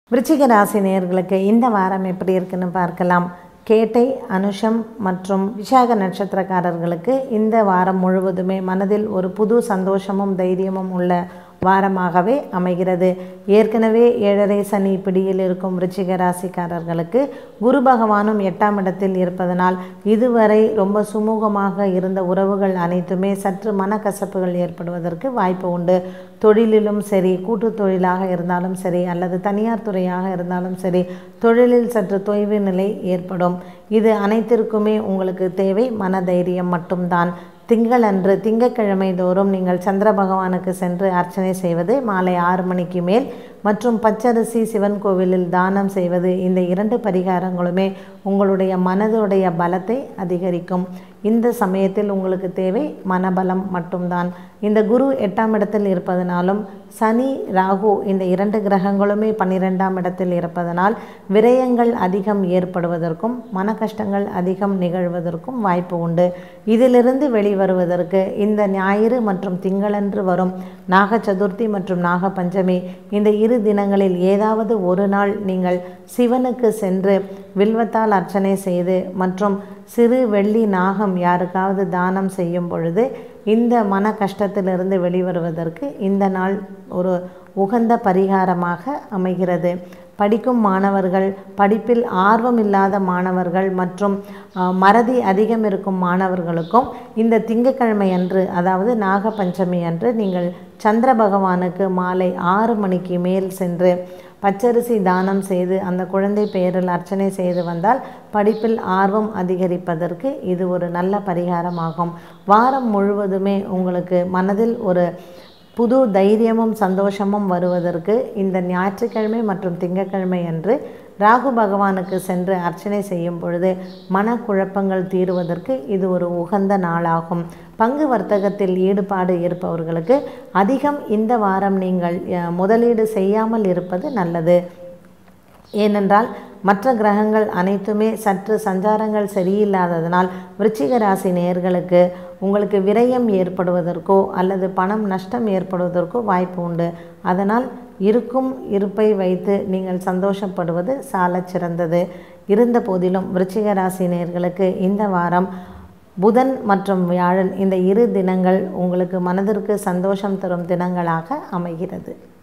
விருச்சிக ராசி நேயர்களுக்கு இந்த வாரம் எப்படி இருக்குன்னு பார்க்கலாம் கேட்டை அனுஷம் மற்றும் விஷாக நட்சத்திரக்காரர்களுக்கு இந்த வாரம் முழுவதுமே மனதில் ஒரு புது சந்தோஷமும் தைரியமும் உள்ள வாரமாகவே அமைகிறது ஏற்கனவே ஏழரை சனி பிடியில் இருக்கும் விருச்சிக ராசிக்காரர்களுக்கு குரு பகவானும் எட்டாம் இடத்தில் இருப்பதனால் இதுவரை ரொம்ப சுமூகமாக இருந்த உறவுகள் அனைத்துமே சற்று மனக்கசப்புகள் ஏற்படுவதற்கு வாய்ப்பு உண்டு தொழிலிலும் சரி கூட்டு தொழிலாக இருந்தாலும் சரி அல்லது தனியார் துறையாக இருந்தாலும் சரி தொழிலில் சற்று தொய்வு நிலை ஏற்படும் இது அனைத்திற்குமே உங்களுக்கு தேவை மனதைரியம் மட்டும்தான் திங்களன்று திங்கட்கிழமை தோறும் நீங்கள் சந்திர பகவானுக்கு சென்று அர்ச்சனை செய்வது மாலை ஆறு மணிக்கு மேல் மற்றும் பச்சரிசி சிவன் கோவிலில் தானம் செய்வது இந்த இரண்டு பரிகாரங்களுமே உங்களுடைய மனதுடைய பலத்தை அதிகரிக்கும் இந்த சமயத்தில் உங்களுக்கு தேவை மனபலம் மட்டும்தான் இந்த குரு எட்டாம் இடத்தில் இருப்பதனாலும் சனி ராகு இந்த இரண்டு கிரகங்களுமே பன்னிரெண்டாம் இடத்தில் இருப்பதனால் விரயங்கள் அதிகம் ஏற்படுவதற்கும் மன கஷ்டங்கள் அதிகம் நிகழ்வதற்கும் வாய்ப்பு உண்டு இதிலிருந்து வெளிவருவதற்கு இந்த ஞாயிறு மற்றும் திங்களன்று வரும் நாக சதுர்த்தி மற்றும் நாக பஞ்சமி இந்த இரு தினங்களில் ஏதாவது ஒரு நாள் நீங்கள் சிவனுக்கு சென்று வில்வத்தால் அர்ச்சனை செய்து மற்றும் சிறு வெள்ளி நாகம் யாருக்காவது தானம் செய்யும் பொழுது இந்த மன கஷ்டத்திலிருந்து வெளிவருவதற்கு இந்த நாள் ஒரு உகந்த பரிகாரமாக அமைகிறது படிக்கும் மாணவர்கள் படிப்பில் ஆர்வம் இல்லாத மாணவர்கள் மற்றும் மறதி அதிகம் இருக்கும் மாணவர்களுக்கும் இந்த திங்கக்கிழமை அன்று அதாவது நாக பஞ்சமி அன்று நீங்கள் சந்திர பகவானுக்கு மாலை ஆறு மணிக்கு மேல் சென்று பச்சரிசி தானம் செய்து அந்த குழந்தை பெயரில் அர்ச்சனை செய்து வந்தால் படிப்பில் ஆர்வம் அதிகரிப்பதற்கு இது ஒரு நல்ல பரிகாரமாகும் வாரம் முழுவதுமே உங்களுக்கு மனதில் ஒரு புது தைரியமும் சந்தோஷமும் வருவதற்கு இந்த ஞாயிற்றுக்கிழமை மற்றும் திங்கட்கிழமை அன்று ராகு பகவானுக்கு சென்று அர்ச்சனை செய்யும் பொழுது மனக்குழப்பங்கள் தீருவதற்கு இது ஒரு உகந்த நாளாகும் பங்கு வர்த்தகத்தில் ஈடுபாடு இருப்பவர்களுக்கு அதிகம் இந்த வாரம் நீங்கள் முதலீடு செய்யாமல் இருப்பது நல்லது ஏனென்றால் மற்ற கிரகங்கள் அனைத்துமே சற்று சஞ்சாரங்கள் சரியில்லாததனால் விருச்சிக ராசி நேர்களுக்கு உங்களுக்கு விரயம் ஏற்படுவதற்கோ அல்லது பணம் நஷ்டம் ஏற்படுவதற்கோ வாய்ப்பு உண்டு அதனால் இருக்கும் இருப்பை வைத்து நீங்கள் சந்தோஷப்படுவது சால சிறந்தது இருந்த போதிலும் விருச்சிக ராசி நேர்களுக்கு இந்த வாரம் புதன் மற்றும் வியாழன் இந்த இரு தினங்கள் உங்களுக்கு மனதிற்கு சந்தோஷம் தரும் தினங்களாக அமைகிறது